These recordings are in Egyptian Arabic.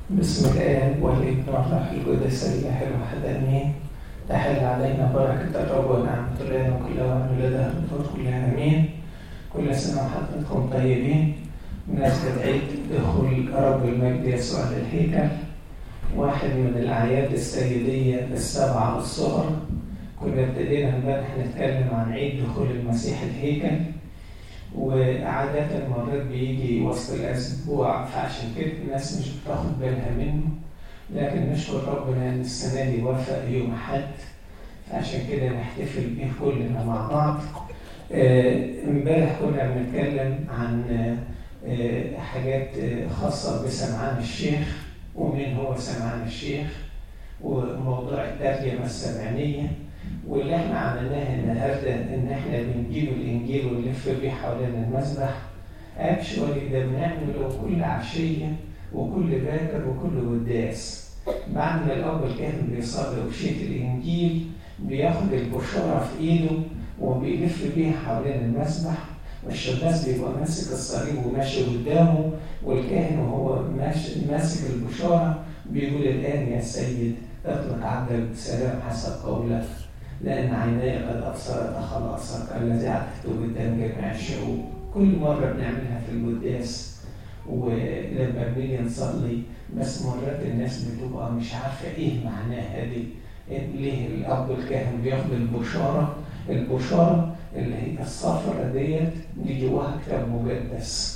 بسم الآب والابن والروح القدس الإله الواحد آمين تحل علينا بركة الرب ونعمة الله كلها وأولادها الدكتور كلها آمين كل سنة وحضراتكم طيبين بمناسبة عيد دخول رب المجد يسوع للهيكل واحد من الأعياد السيدية السبعة الصغر كنا ابتدينا امبارح نتكلم عن عيد دخول المسيح الهيكل وعادة مرات بيجي وسط الأسبوع فعشان كده الناس مش بتاخد بالها منه لكن نشكر ربنا إن السنة دي وافق يوم حد فعشان كده نحتفل بيه كلنا مع بعض امبارح كنا بنتكلم عن آه حاجات خاصة بسمعان الشيخ ومين هو سمعان الشيخ وموضوع الترجمة السمعانية واللي احنا عملناه النهارده ان احنا بنجيب الانجيل ونلف بيه حوالين المسبح اكشولي ده بنعمله كل عشيه وكل باكر وكل قداس بعد ما الاب الكاهن بيصلي وشيت الانجيل بياخد البشاره في ايده وبيلف بيها حوالين المسبح والشماس بيبقى ماسك الصليب وماشي قدامه والكاهن وهو ماشي ماسك البشاره بيقول الان يا سيد اطلق عبدك بسلام حسب قولك لأن عيناي قد أبصرت خلاصك الذي عرفته قدام جميع الشعوب كل مرة بنعملها في القداس ولما بنيجي نصلي بس مرات الناس بتبقى مش عارفة إيه معناها دي ليه الأب الكاهن بياخد البشارة البشارة اللي هي الصفرة ديت اللي جواها كتاب مقدس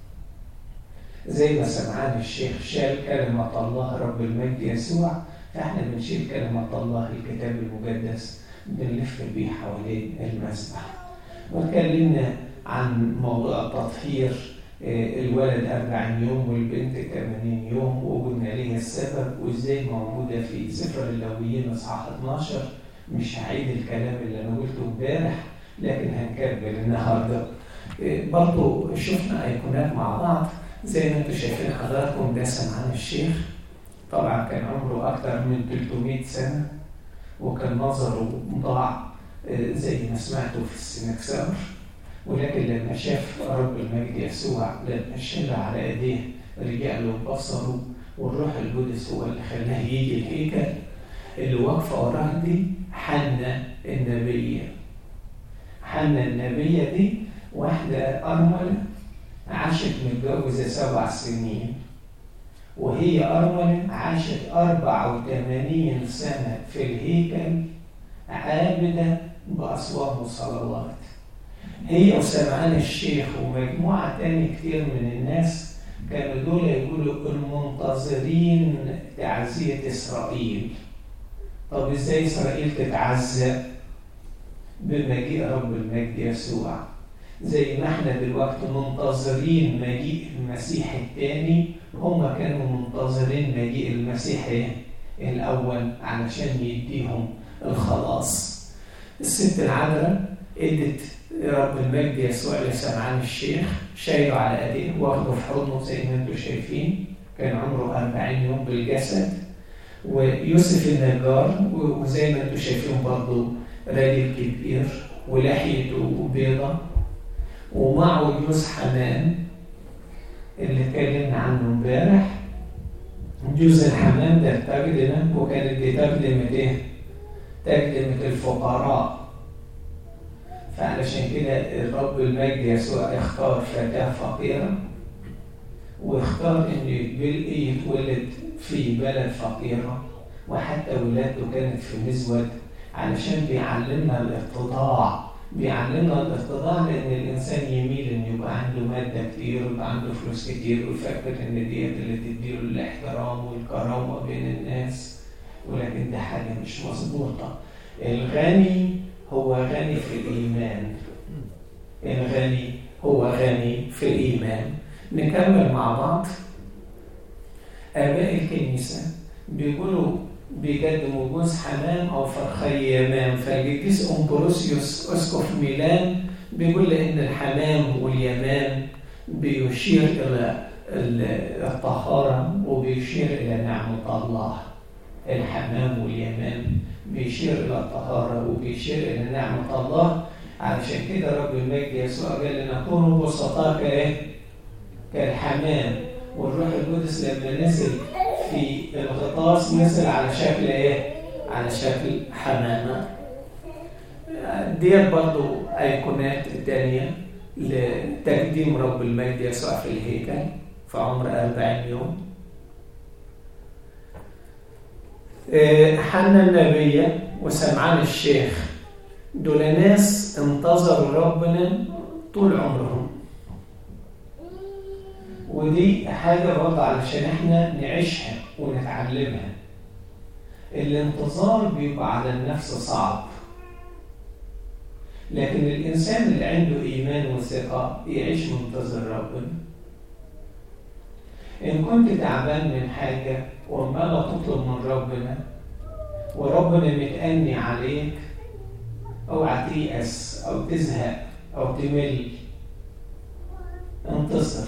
زي ما سمعان الشيخ شال كلمة الله رب المجد يسوع فاحنا بنشيل كلمة الله الكتاب المقدس بنلف بيه حوالين المسبح واتكلمنا عن موضوع التطهير الولد 40 يوم والبنت 80 يوم وقلنا ليه السبب وازاي موجودة في سفر اللويين اصحاح 12 مش هعيد الكلام اللي انا قلته امبارح لكن هنكمل النهارده برضه شفنا ايقونات مع بعض زي ما انتم شايفين حضراتكم ده سمعان الشيخ طبعا كان عمره اكتر من 300 سنه وكان نظره ضاع زي ما سمعته في السنكسار ولكن لما شاف رب المجد يسوع لما شال على ايديه رجع له بصره والروح القدس هو اللي خلاه يجي الهيكل اللي واقفه وراه دي حنة النبية حنة النبية دي واحدة أرملة عاشت متجوزة سبع سنين وهي أرملة عاشت 84 سنة في الهيكل عابدة بأصوات وصلوات هي وسمعان الشيخ ومجموعة تاني كتير من الناس كانوا دول يقولوا المنتظرين تعزية إسرائيل طب إزاي إسرائيل تتعزى بمجيء رب المجد يسوع زي ما احنا دلوقتي منتظرين مجيء المسيح الثاني هم كانوا منتظرين مجيء المسيح الأول علشان يديهم الخلاص الست العذراء ادت رب المجد يسوع لسمعان الشيخ شايله على ايديه واخده في حضنه زي ما انتم شايفين كان عمره 40 يوم بالجسد ويوسف النجار وزي ما انتم شايفين برضه راجل كبير ولحيته بيضة ومعه جوز حمام اللي اتكلمنا عنه امبارح جوز الحمام ده تقدمة وكانت دي تقدمة ايه؟ تقدمة الفقراء فعلشان كده الرب المجد يسوع اختار فتاة فقيرة واختار ان يتولد في بلد فقيرة وحتى ولادته كانت في مزود علشان بيعلمنا الاتضاع بيعلمنا الاتضاع لان الانسان يميل ان يبقى عنده ماده كتير ويبقى عنده فلوس كتير ويفكر ان ديت اللي تديله الاحترام والكرامه بين الناس ولكن ده حاجه مش مظبوطه الغني هو غني في الايمان الغني هو غني في الايمان نكمل مع بعض اباء الكنيسه بيقولوا بيقدموا جوز حمام او فرخي يمام فالقديس امبروسيوس اسقف ميلان بيقول ان الحمام واليمام بيشير الى الطهاره وبيشير الى نعمه الله الحمام واليمام بيشير الى الطهاره وبيشير الى نعمه الله علشان كده رب المجد يسوع قال لنا كونوا بسطاء كايه كالحمام والروح القدس لما نزل في الغطاس نزل على شكل ايه؟ على شكل حمامة ديت برضو ايقونات التانية لتقديم رب المجد يسوع في الهيكل في عمر 40 يوم حنا النبية وسمعان الشيخ دول ناس انتظروا ربنا طول عمرهم ودي حاجة برضه علشان احنا نعيشها ونتعلمها الانتظار بيبقى على النفس صعب لكن الإنسان اللي عنده إيمان وثقة يعيش منتظر ربنا إن كنت تعبان من حاجة وعمال تطلب من ربنا وربنا متأني عليك اوعى تيأس أو تزهق أو تمل انتصر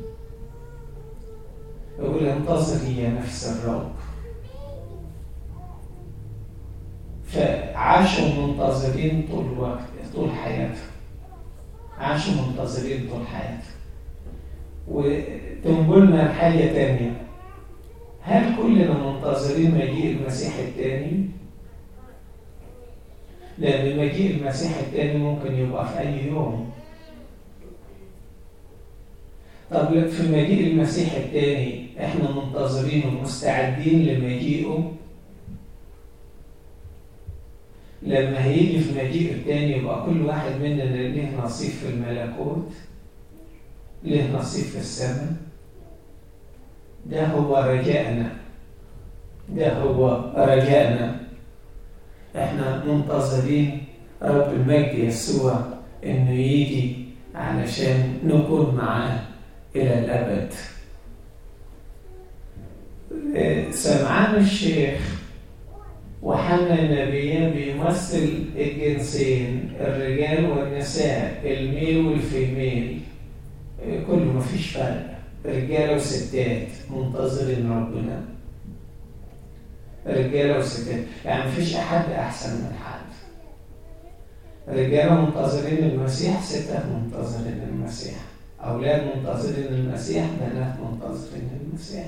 يقول انتصري يا نفس الرب فعاشوا منتظرين طول الوقت طول حياتهم عاشوا منتظرين طول حياتهم وتنقلنا حاجة تانية هل كلنا منتظرين مجيء المسيح التاني؟ لأن مجيء المسيح التاني ممكن يبقى في أي يوم طب في مجيء المسيح التاني احنا منتظرين ومستعدين لمجيئه لما هيجي في مجيء التاني يبقى كل واحد مننا له نصيب في الملكوت له نصيب في السماء ده هو رجائنا ده هو رجائنا احنا منتظرين رب المجد يسوع انه يجي علشان نكون معاه الى الابد سمعان الشيخ وحنا النبيين بيمثل الجنسين الرجال والنساء الميل والفيميل كله مفيش فرق رجاله وستات منتظرين ربنا رجاله وستات يعني مفيش احد احسن من حد رجاله منتظرين المسيح ستات منتظرين المسيح اولاد منتظرين المسيح بنات منتظرين المسيح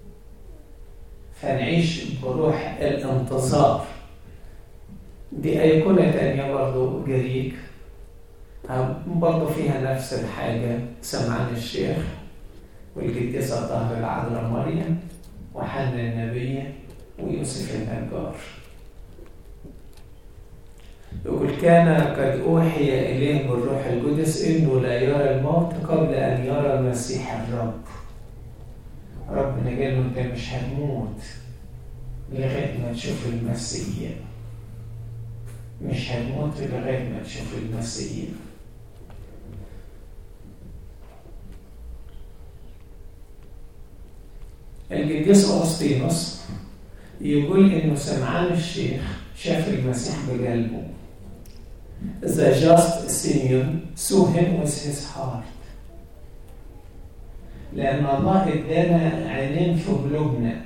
فنعيش بروح الانتظار دي أيقونة تانية برضو جريك برضو فيها نفس الحاجة سمعان الشيخ والقديسة طاهر العذراء مريم وحنا النبية ويوسف النجار يقول كان قد أوحي إليه بالروح القدس إنه لا يرى الموت قبل أن يرى مسيح الرب ربنا قال له أنت مش هتموت لغاية ما تشوف المسيح مش هتموت لغاية ما تشوف المسيح القديس أغسطينوس يقول إنه سمعان الشيخ شاف المسيح بقلبه The just Simeon saw him with his heart لأن الله ادانا عينين في قلوبنا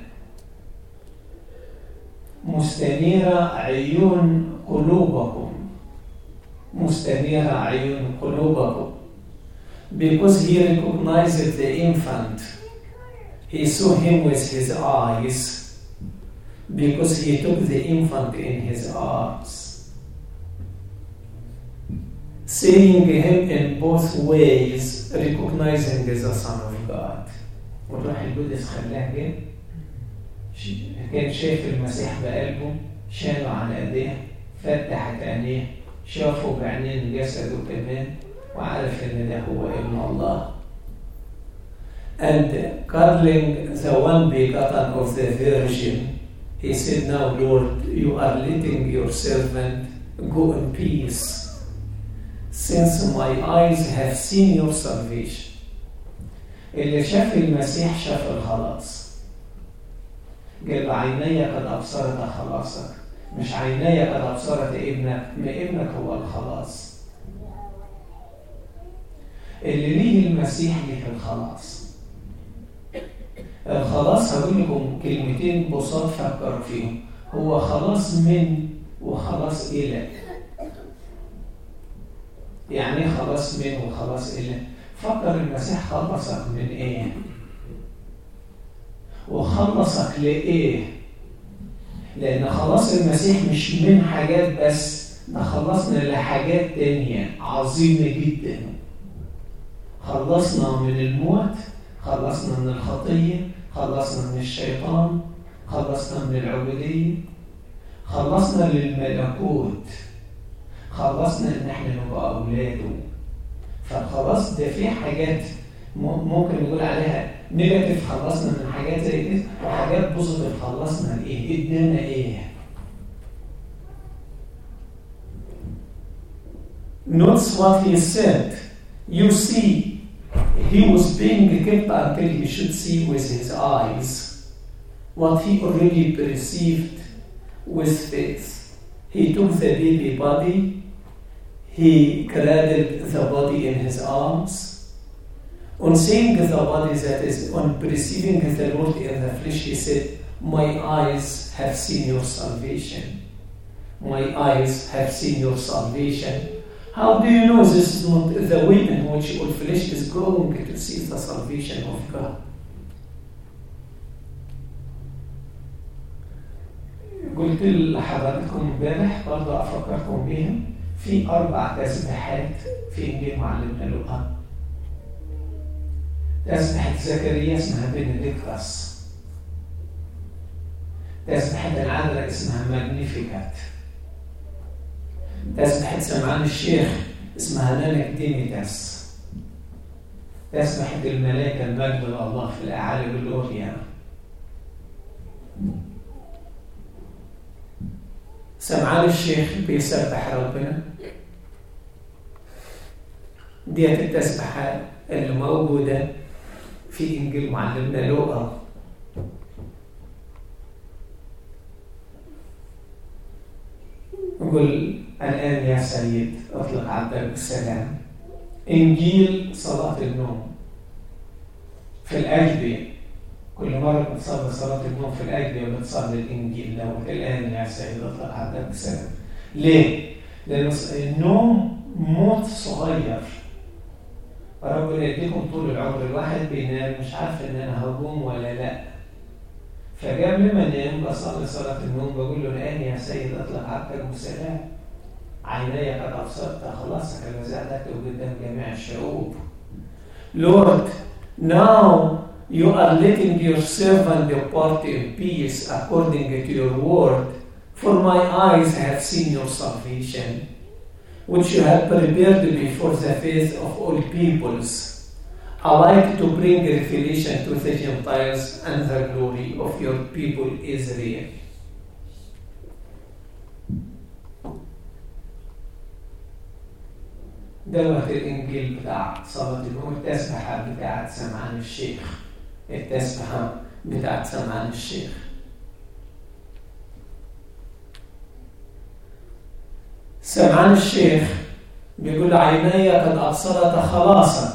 مستنيرة عيون قلوبكم مستنيرة عيون قلوبكم because he recognized the infant he saw him with his eyes because he took the infant in his arms seeing him in both ways recognizing the son of God والروح القدس خلاه جه كان شايف المسيح بقلبه شاله على ايديه فتحت عينيه شافه بعينين جسده كمان وعرف ان ده هو ابن الله and cuddling the one begotten of the virgin he said now lord you are letting your servant go in peace since my eyes have seen your salvation اللي شاف المسيح شاف الخلاص قال عيني قد أبصرت خلاصك مش عيني قد أبصرت ابنك ما ابنك هو الخلاص اللي ليه المسيح ليه الخلاص الخلاص هقول لكم كلمتين بساط فكروا فيهم هو خلاص من وخلاص إلى يعني ايه خلاص من وخلاص إلى فكر المسيح خلصك من ايه وخلصك لإيه؟ لأن خلاص المسيح مش من حاجات بس ده خلصنا لحاجات تانية عظيمة جدا خلصنا من الموت خلصنا من الخطية خلصنا من الشيطان خلصنا من العبودية خلصنا للملكوت خلصنا ان احنا نبقى اولاده فخلاص ده في حاجات ممكن نقول عليها نيجاتيف خلصنا من حاجات زي كده وحاجات بوزيتيف خلصنا لايه؟ ادانا ايه؟ Notice what he said. You see, he was being kept until he should see with his eyes what he already perceived with faith. He took the baby body, he cradled the body in his arms. On seeing the body, that is, on perceiving the Lord in the flesh, he said, My eyes have seen your salvation. My eyes have seen your salvation. How do you know this is not the way in which all flesh is going to see the salvation of God? قلت لحضراتكم امبارح برضه افكركم بيهم في اربع تسبيحات في انجيل معلمنا لوقا تسبيحة زكريا اسمها بنديكتاس تسبيحة العذراء اسمها ماجنيفيكات تسبحة سمعان الشيخ اسمها نانك ديميتاس تسبحة الملائكة المجد الله في الأعالي والأولياء سمعان الشيخ بيسبح ربنا ديت التسبحة اللي موجودة في إنجيل معلمنا لوقا يقول الآن يا سيد أطلق عبدك بالسلام إنجيل صلاة النوم في الأجبية كل مرة بتصلي صلاة النوم في الأجبية بتصلي الإنجيل دوت الآن يا سيد أطلق عبدك بالسلام ليه؟ لأن النوم موت صغير ربنا يديكم طول العمر الواحد بينام مش عارف ان انا هقوم ولا لا فقبل ما انام بصلي صلاه النوم بقول له الان يا سيد اطلق عبدك بالسلام عيني قد أبصرت خلاص كما زادت قدام جميع الشعوب Lord, now you are letting your servant depart in peace according to your word, for my eyes have seen your salvation, which you have prepared before the face of all peoples, alike to bring revelation to the Gentiles and the glory of your people Israel. دوت الإنجيل بتاع صلاة النوم التسبحة بتاعت سمعان الشيخ التسبحة بتاعت سمعان الشيخ سمعان الشيخ بيقول عيني قد أبصرت خلاصك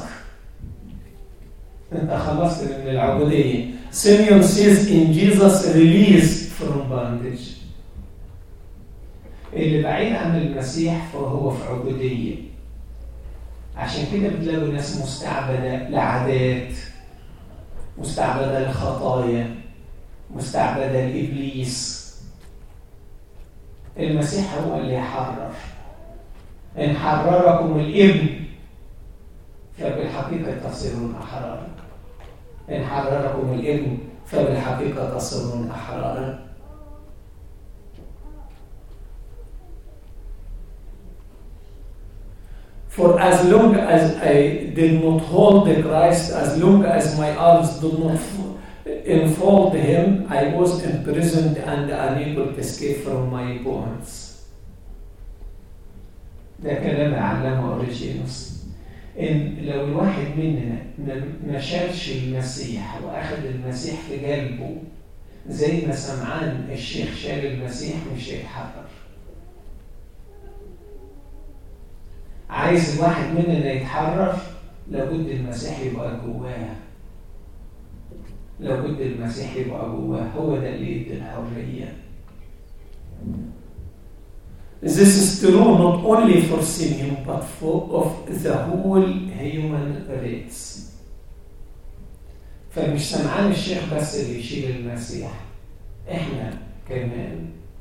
أنت خلصت من العبودية Simeon says in Jesus release from bondage اللي بعيد عن المسيح فهو في عبوديه عشان كده بتلاقوا ناس مستعبدة لعادات مستعبدة لخطايا مستعبدة لإبليس المسيح هو اللي يحرر إن حرركم الابن فبالحقيقة تصيرون أحرارا إن حرركم الابن فبالحقيقة تصيرون أحرارا For as long as I did not hold the Christ, as long as my arms did not enfold him, I was imprisoned and unable to escape from my bonds. ده كلام علمه اوريجينوس ان لو الواحد مننا ما شالش المسيح واخد المسيح في قلبه زي ما سمعان الشيخ شال المسيح مش هيتحرر عايز الواحد مننا يتحرر لابد المسيح يبقى جواه لابد المسيح يبقى جواه هو ده اللي يدي الحرية This is true not only for Simeon but for of the whole human race. فمش سمعان الشيخ بس اللي يشيل المسيح احنا كمان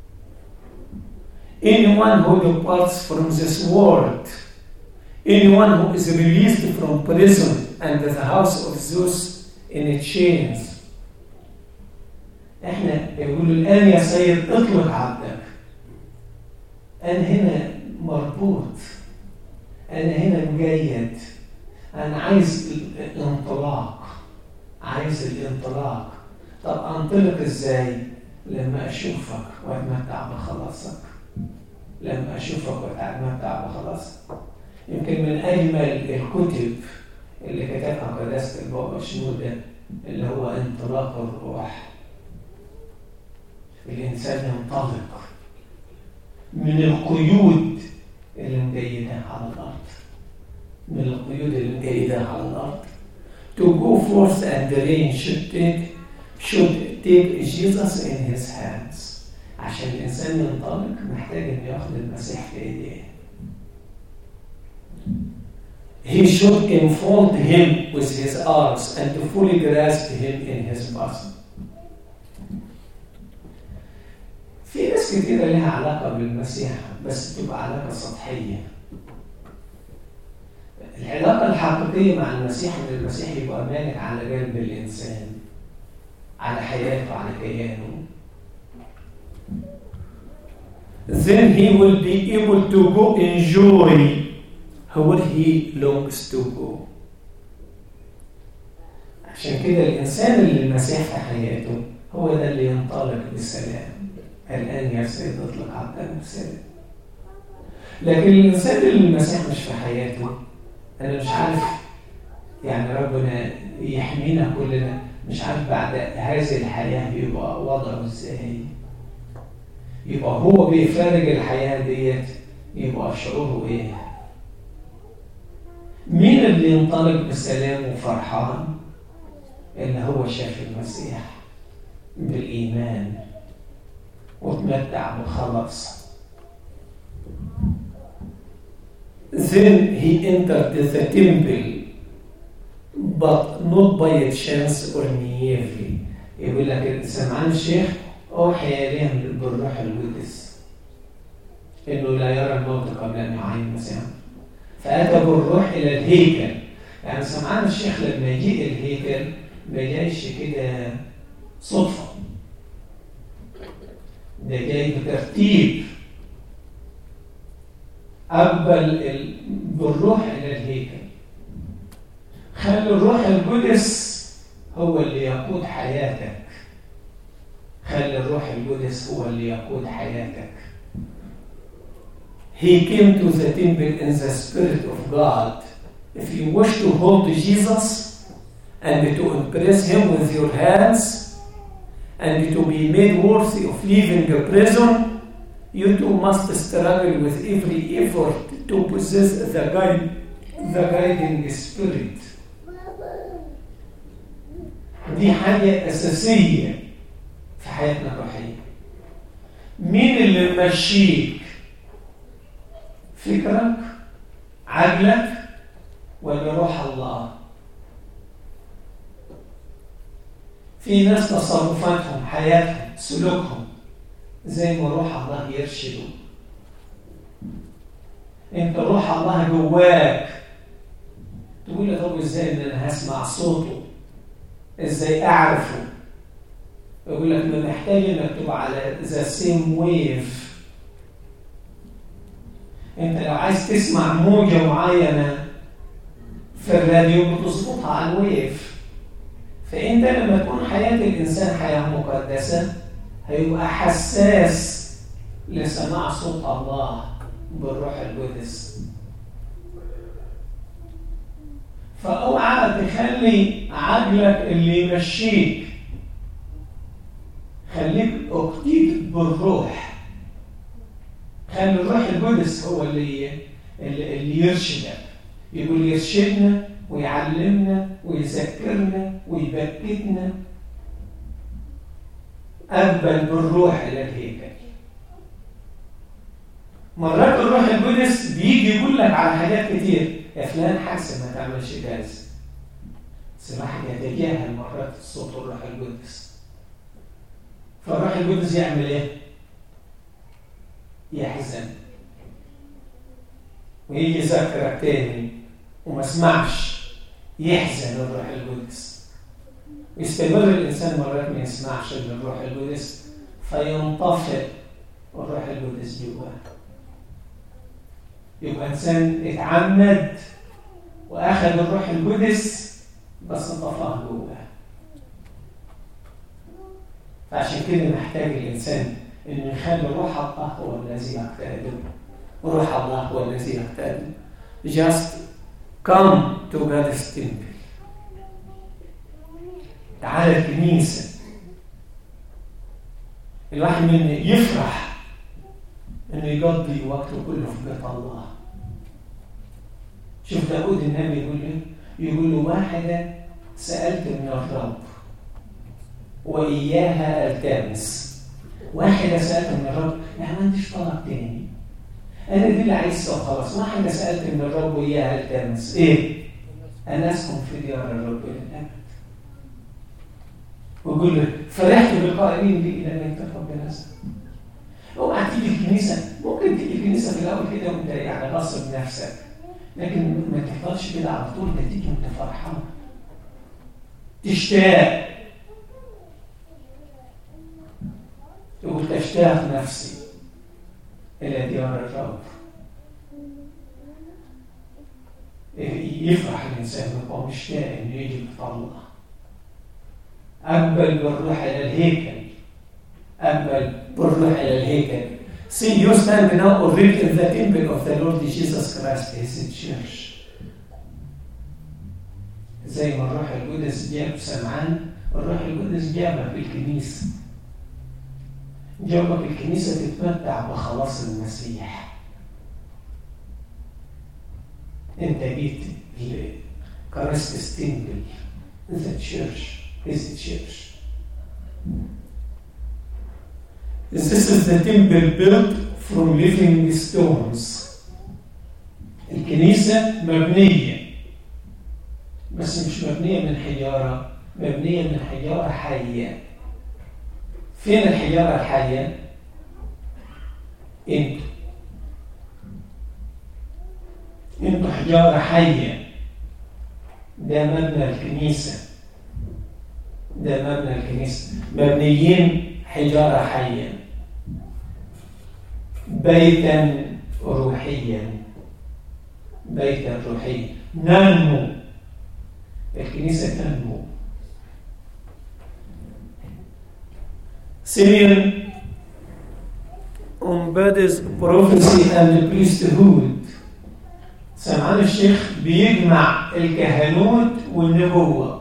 anyone who departs from this world anyone who is released from prison and the house of Zeus in chains احنا يقولوا الان يا سيد اطلق عبدك انا هنا مربوط انا هنا مجيد انا عايز الانطلاق عايز الانطلاق طب انطلق ازاي لما اشوفك واتمتع بخلاصك لما اشوفك واتمتع بخلاصك يمكن من اجمل الكتب اللي كتبها قداسه البابا شنودة اللي هو انطلاق الروح الانسان ينطلق من القيود اللي مجيدة على الارض من القيود اللي مجيدة على الارض to go forth and the rain should take should take Jesus in his hands عشان الإنسان ينطلق محتاج إنه ياخد المسيح في إيديه. He should enfold him with his arms and to fully grasp him in his bosom. في ناس كتيرة لها علاقة بالمسيح بس تبقى علاقة سطحية. العلاقة الحقيقية مع المسيح إن المسيح يبقى مالك على قلب الإنسان على حياته على كيانه then he will be able to go enjoy where he longs to go عشان كده الإنسان اللي المسيح في حياته هو ده اللي ينطلق بالسلام الآن يا سيد اطلق عبدا بالسلام لكن الإنسان اللي المسيح مش في حياته أنا مش عارف يعني ربنا يحمينا كلنا مش عارف بعد هذه الحياة بيبقى وضعه ازاي يبقى هو بيفارق الحياة ديت يبقى شعوره ايه مين اللي ينطلق بسلام وفرحان اللي هو شاف المسيح بالإيمان وتمتع بالخلاص Then he entered the temple but not by a chance or naively يقول لك سمعان الشيخ أوحي إليه بالروح القدس إنه لا يرى الموت قبل أن يعين مسيحا فأتى بالروح إلى الهيكل يعني سمعان الشيخ لما يجي الهيكل ما جايش كده صدفة ده جاي بترتيب أقبل بالروح إلى الهيكل خلي الروح القدس هو اللي يقود حياتك خلي الروح القدس هو اللي يقود حياتك He came to the temple in the Spirit of God. If you wish to hold Jesus and to impress him with your hands and to be made worthy of leaving the prison, you too must struggle with every effort to possess the, guide, the guiding spirit. دي حاجة أساسية في حياتنا الروحية. مين اللي ممشيك؟ فكرك؟ عقلك؟ ولا روح الله؟ في ناس تصرفاتهم حياتهم سلوكهم زي ما روح الله يرشده انت روح الله جواك تقول لي طب ازاي ان انا هسمع صوته ازاي اعرفه يقول لك ما محتاج انك تبقى على ذا سيم ويف انت لو عايز تسمع موجه معينه في الراديو بتظبطها على الويف فانت لما تكون حياه الانسان حياه مقدسه هيبقى حساس لسماع صوت الله بالروح القدس فاوعى تخلي عقلك اللي يمشيك خليك اكتيت بالروح خلي الروح القدس هو اللي اللي, اللي يرشدك يقول يرشدنا ويعلمنا ويذكرنا ويبكتنا أقبل بالروح إلى الهيكل مرات الروح القدس بيجي يقول لك على حاجات كتير يا فلان حاسب ما تعملش كذا بس الواحد يتجاهل مرات صوت الروح القدس فالروح القدس يعمل ايه؟ يحزن ويجي يذكرك تاني وما اسمعش يحزن الروح القدس يستمر الانسان مرات ما يسمعش للروح القدس فينطفئ الروح القدس جواه يبقى انسان اتعمد واخذ الروح القدس بس طفاه جواه فعشان كده محتاج الانسان انه يخلي روح الله هو الذي يقتادم روح الله هو الذي يقتادم just come to God's temple تعالى الكنيسة الواحد منا يفرح انه يقضي وقته كله في بيت الله شوف داود النبي يقول ايه يقول له واحدة سألت من الرب وإياها التمس واحدة سألت من الرب لا ما عنديش طلب تاني أنا دي اللي عايزها وخلاص واحدة سألت من الرب وإياها التمس إيه؟ أنا أسكن في ديار الرب للأبد ويقول له فرحت بالقائلين لي إلى أن ربنا اوعى تيجي الكنيسة ممكن تيجي الكنيسة في الأول كده وأنت يعني غصب نفسك لكن ما تفضلش كده على طول ده تيجي وأنت فرحان تشتاق تقول تشتاق نفسي إلى ديار الرب يفرح الإنسان ويبقى مشتاق إنه يجي يطلع أقبل بالروح إلى الهيكل أقبل بالروح إلى الهيكل See, you stand now already in the temple of the Lord Jesus Christ, His church. زي ما الروح القدس جاب سمعان الروح القدس جابك في الكنيسة جابك الكنيسة تتمتع بخلاص المسيح انت جيت كرست تمبل the church is the church This is the temple built from living stones الكنيسة مبنية بس مش مبنية من حجارة مبنية من حجارة حية فين الحجارة الحية؟ انتوا انتوا حجارة حية ده مبنى الكنيسة ده مبنى الكنيسة مبنيين حجارة حية بيتا روحيا بيتا روحيا ننمو الكنيسة تنمو Syrian embodies prophecy and priesthood سمعان الشيخ بيجمع الكهنوت والنبوة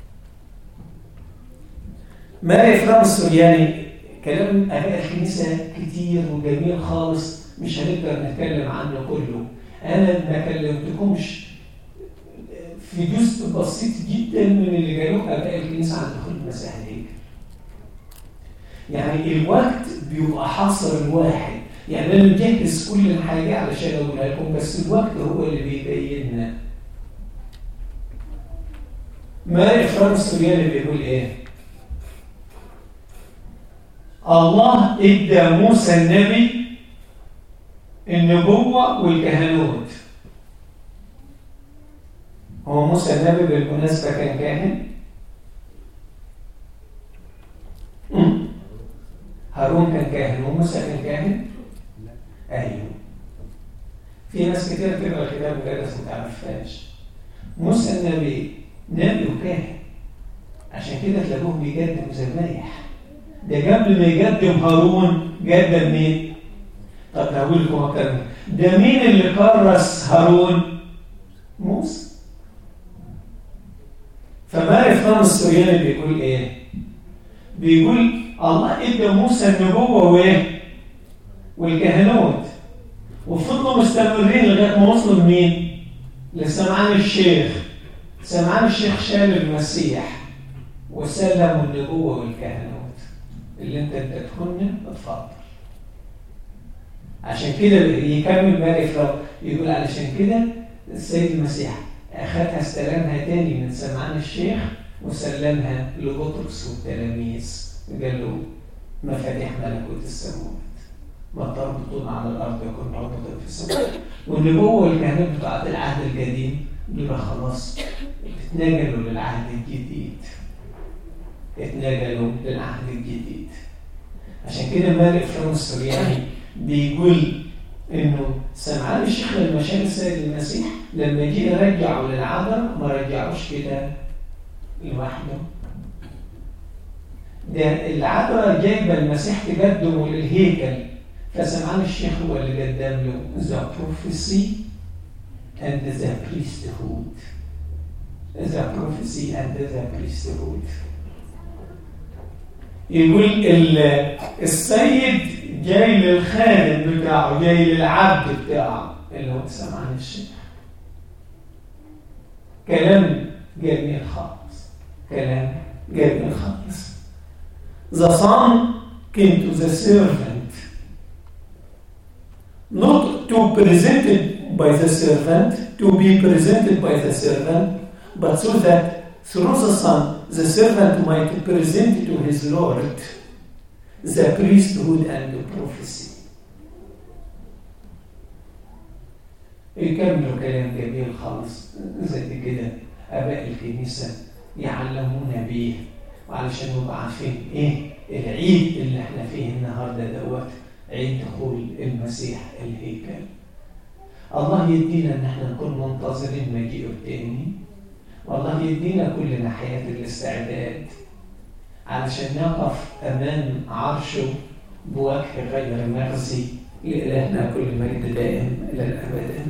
ماري فرانس السورياني كلام أباء الكنيسة كتير وجميل خالص مش هنقدر نتكلم عنه كله أنا ما كلمتكمش في جزء بسيط جدا من اللي قالوه أباء الكنيسة عن دخول المسيح الهيكل يعني الوقت بيبقى حاصر الواحد يعني انا مجهز كل الحاجه علشان اقولها لكم بس الوقت هو اللي بيبيننا ماري فرانس سورياني بيقول ايه الله ادى موسى النبي النبوة والكهنوت هو موسى النبي بالمناسبة كان كاهن هارون كان كاهن وموسى كان كاهن ايوه في ناس كتير بتقرا الكتاب مقدس ما تعرفهاش موسى النبي نبي وكاهن عشان كده تلاقوه بيقدم ذبايح ده قبل ما يقدم هارون قدم مين؟ طب هقول لكم اكتر ده مين اللي كرس هارون؟ موسى فماري فرانس السورياني بيقول ايه؟ بيقول الله ادى موسى النبوه وايه؟ والكهنوت وفضلوا مستمرين لغايه ما وصلوا لمين؟ لسمعان الشيخ سمعان الشيخ شال المسيح وسلموا النبوه والكهنوت اللي انت انت تكون اتفضل عشان كده يكمل مالك لو يقول علشان كده السيد المسيح أخذها استلمها تاني من سمعان الشيخ وسلمها لبطرس والتلاميذ قال له مفاتيح ملكوت السماوات ما تربطون على الأرض يكون مربوطا في السماء والنبوة والكهنوت بتاعت العهد القديم دول خلاص اتنقلوا للعهد الجديد اتنقلوا للعهد الجديد عشان كده مالك فرنس السرياني بيقول انه سمعان الشيخ لما شاف السيد المسيح لما جه يرجعه للعذراء ما رجعوش كده لوحده ده العذراء جايبه المسيح تقدمه للهيكل فسمعان الشيخ هو اللي قدم له the prophecy and the priesthood the prophecy and the priesthood يقول السيد جاي للخادم بتاعه جاي للعبد بتاعه اللي هو سمعان الشيخ كلام جميل خالص كلام جميل خالص The son came to the servant not to presented by the servant to be presented by the servant but so that through the son the servant might present to his lord the priesthood and the prophecy يكملوا كلام جميل خالص زي كده اباء الكنيسه يعلمونا بيه وعلشان نبقى عارفين ايه العيد اللي احنا فيه النهارده دوت عيد دخول المسيح الهيكل الله يدينا ان احنا نكون منتظرين مجيئه التاني والله يدينا كلنا حياه الاستعداد علشان نقف امام عرشه بوجه غير مغزي لإلهنا كل مجد دائم الى الابد